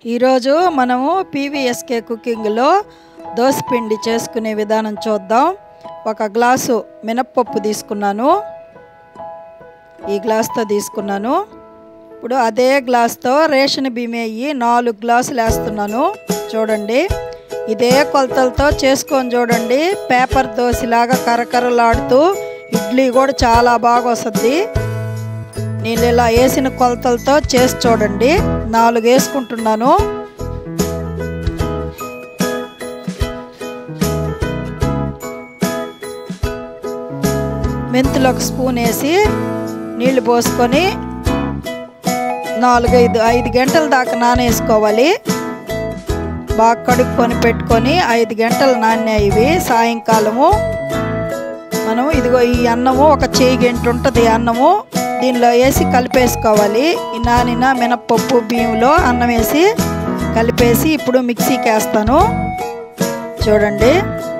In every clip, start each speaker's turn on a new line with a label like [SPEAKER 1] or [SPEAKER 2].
[SPEAKER 1] ఈరోజు మనము పీవీఎస్కే కుకింగ్లో దోసపిండి చేసుకునే విధానం చూద్దాం ఒక గ్లాసు మినప్పప్పు తీసుకున్నాను ఈ గ్లాస్తో తీసుకున్నాను ఇప్పుడు అదే గ్లాస్తో రేషన్ బియ్యం వేయి నాలుగు గ్లాసులు వేస్తున్నాను చూడండి ఇదే కొలతలతో చేసుకొని చూడండి పేపర్ దోశలాగా కరకరలాడుతూ ఇడ్లీ కూడా చాలా బాగా వస్తుంది నేను ఇలా వేసిన కొలతలతో చేసి చూడండి నాలుగు వేసుకుంటున్నాను మెంతులు ఒక స్పూన్ వేసి నీళ్లు పోసుకొని నాలుగైదు ఐదు గంటల దాకా నానేసుకోవాలి బాగా కడుక్కొని పెట్టుకొని ఐదు గంటలు నాణ్య ఇవి సాయంకాలము మనం ఇదిగో ఈ అన్నము ఒక చేయి గంట ఉంటుంది అన్నము దీనిలో వేసి కలిపేసుకోవాలి ఈ నానిన మినప్పప్పు బియ్యంలో అన్నం వేసి కలిపేసి ఇప్పుడు మిక్సీకి వేస్తాను చూడండి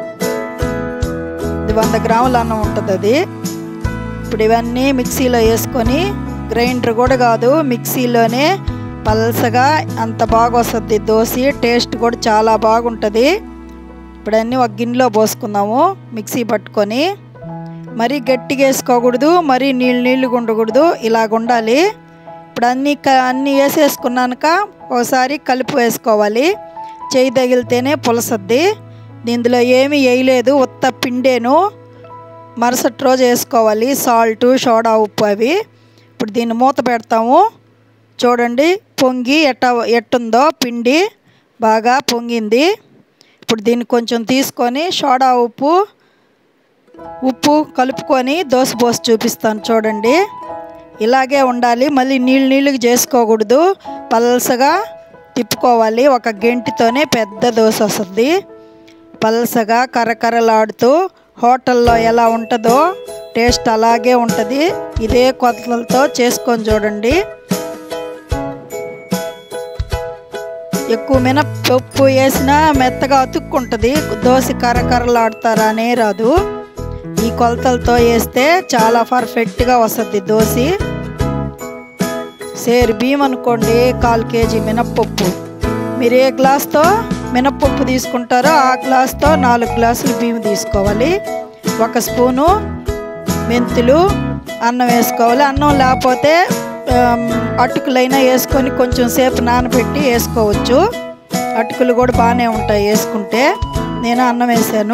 [SPEAKER 1] ఇది వంద గ్రాముల అన్నం ఉంటుంది అది ఇప్పుడు ఇవన్నీ మిక్సీలో వేసుకొని గ్రైండర్ కూడా కాదు మిక్సీలోనే పల్సగా అంత బాగా వస్తుంది దోశ టేస్ట్ కూడా చాలా బాగుంటుంది ఇప్పుడు అన్నీ ఒక గిన్నెలో పోసుకుందాము మిక్సీ పట్టుకొని మరీ గట్టిగా వేసుకోకూడదు మరీ నీళ్ళు నీళ్ళుగా ఉండకూడదు ఇలాగ ఉండాలి ఇప్పుడు అన్నీ అన్నీ వేసేసుకున్నాక ఒకసారి కలిపి వేసుకోవాలి చేయి తగిలితేనే పులసద్ది ఇందులో ఏమీ వేయలేదు ఉత్త పిండేను మరుసటి రోజు వేసుకోవాలి సాల్ట్ సోడా ఉప్పు అవి ఇప్పుడు దీన్ని మూత పెడతాము చూడండి పొంగి ఎట్ట ఎట్టుందో పిండి బాగా పొంగింది ఇప్పుడు దీన్ని కొంచెం తీసుకొని సోడా ఉప్పు ఉప్పు కలుపుకొని దోశ పోసి చూపిస్తాను చూడండి ఇలాగే ఉండాలి మళ్ళీ నీళ్ళు నీళ్ళకి చేసుకోకూడదు పల్సగా తిప్పుకోవాలి ఒక గెంటితోనే పెద్ద దోశ వస్తుంది పల్సగా కరకరలాడుతూ హోటల్లో ఎలా ఉంటుందో టేస్ట్ అలాగే ఉంటుంది ఇదే కొలతలతో చేసుకొని చూడండి ఎక్కువ మినపప్పు వేసినా మెత్తగా అతుక్కుంటుంది దోశ కరకరలాడుతారనే రాదు ఈ కొలతలతో వేస్తే చాలా పర్ఫెక్ట్గా వస్తుంది దోశ సేరు బియ్యం అనుకోండి కాల్ కేజీ మినప్పప్పు మీరు ఏ గ్లాస్తో మినప్పప్పు తీసుకుంటారో ఆ గ్లాస్తో నాలుగు గ్లాసులు బియ్యం తీసుకోవాలి ఒక స్పూను మెంతులు అన్నం వేసుకోవాలి అన్నం లేకపోతే అటుకులైనా వేసుకొని కొంచెం సేపు నానబెట్టి వేసుకోవచ్చు అటుకులు కూడా బాగానే ఉంటాయి వేసుకుంటే నేను అన్నం వేసాను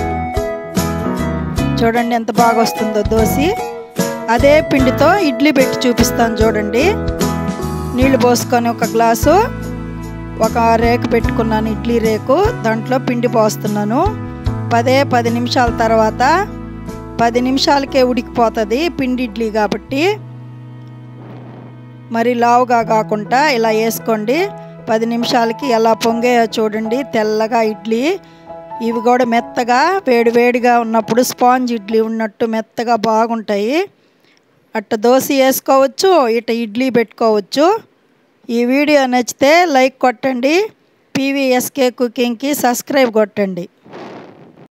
[SPEAKER 1] చూడండి ఎంత బాగా వస్తుందో దోశ అదే పిండితో ఇడ్లీ పెట్టి చూపిస్తాను చూడండి నీళ్లు పోసుకొని ఒక గ్లాసు ఒక రేకు పెట్టుకున్నాను ఇడ్లీ రేకు దాంట్లో పిండి పోస్తున్నాను పదే పది నిమిషాల తర్వాత పది నిమిషాలకే ఉడికిపోతుంది పిండి ఇడ్లీ కాబట్టి మరి లావుగా కాకుండా ఇలా వేసుకోండి పది నిమిషాలకి ఎలా పొంగాయో చూడండి తెల్లగా ఇడ్లీ ఇవి కూడా మెత్తగా వేడి వేడిగా ఉన్నప్పుడు స్పాంజ్ ఇడ్లీ ఉన్నట్టు మెత్తగా బాగుంటాయి అట్ట దోశ వేసుకోవచ్చు ఇట ఇడ్లీ పెట్టుకోవచ్చు ఈ వీడియో నచ్చితే లైక్ కొట్టండి పీవీఎస్కే కుకింగ్కి సబ్స్క్రైబ్ కొట్టండి